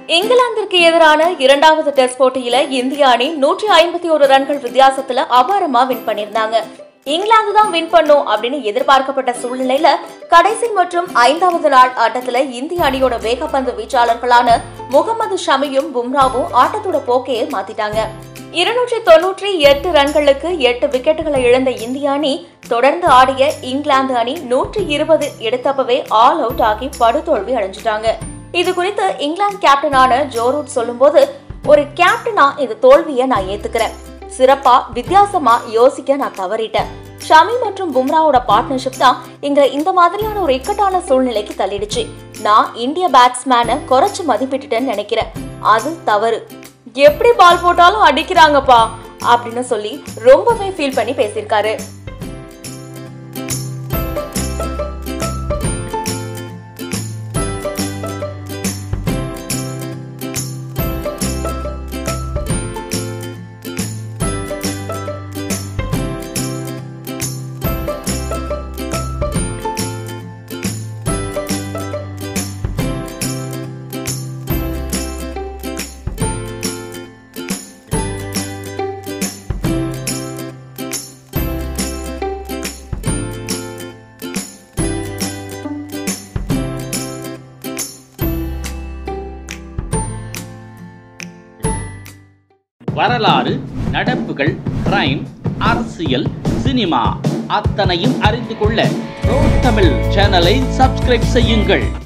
இங்கிலாந்திற்கு எதிரான இரண்டாவது டெஸ்ட் போட்டியில இந்திய அணி நூற்றி ஐம்பத்தி ஒரு ரன்கள் வித்தியாசத்துல அபாரமா வின் பண்ணிருந்தாங்க இங்கிலாந்து தான் வின் பண்ணும் அப்படின்னு எதிர்பார்க்கப்பட்ட சூழ்நிலையில கடைசி மற்றும் ஐந்தாவது நாள் ஆட்டத்துல இந்திய அணியோட வேகப்பந்து வீச்சாளர்களான முகமது ஷமியும் பும்ராவும் ஆட்டத்தோட போக்கையே மாத்திட்டாங்க இருநூற்றி தொன்னூற்றி எட்டு ரன்களுக்கு எட்டு விக்கெட்டுகளை இழந்த இந்திய அணி தொடர்ந்து ஆடிய இங்கிலாந்து அணி நூற்றி இருபது எடுத்தப்பவே ஆல் அவுட் ஆகி படுதோல்வி அடைஞ்சிட்டாங்க இது குறித்து இங்கிலாந்து கேப்டனான ஜோரூட் சொல்லும்போது ஒரு கேப்டனா இந்த தோல்வியை நான் ஏத்துக்கிறேன் சிறப்பா வித்தியாசமா யோசிக்க நான் தவறிட்டேன் ஷமி மற்றும் பும்ராவோட பார்ட்னர்ஷிப் தான் இங்க இந்த மாதிரியான ஒரு இக்கட்டான சூழ்நிலைக்கு தள்ளிடுச்சு நான் இந்திய பேட்ஸ்மேனை குறைச்சு மதிப்பிட்டுட்டேன்னு நினைக்கிறேன் அது தவறு எப்படி பால் போட்டாலும் அடிக்கிறாங்கப்பா அப்படின்னு சொல்லி ரொம்பவே ஃபீல் பண்ணி பேசியிருக்காரு வரலாறு நடப்புகள் கிரைம் அரசியல் சினிமா அத்தனையும் அறிந்து கொள்ள தமிழ் சேனலை சப்ஸ்கிரைப் செய்யுங்கள்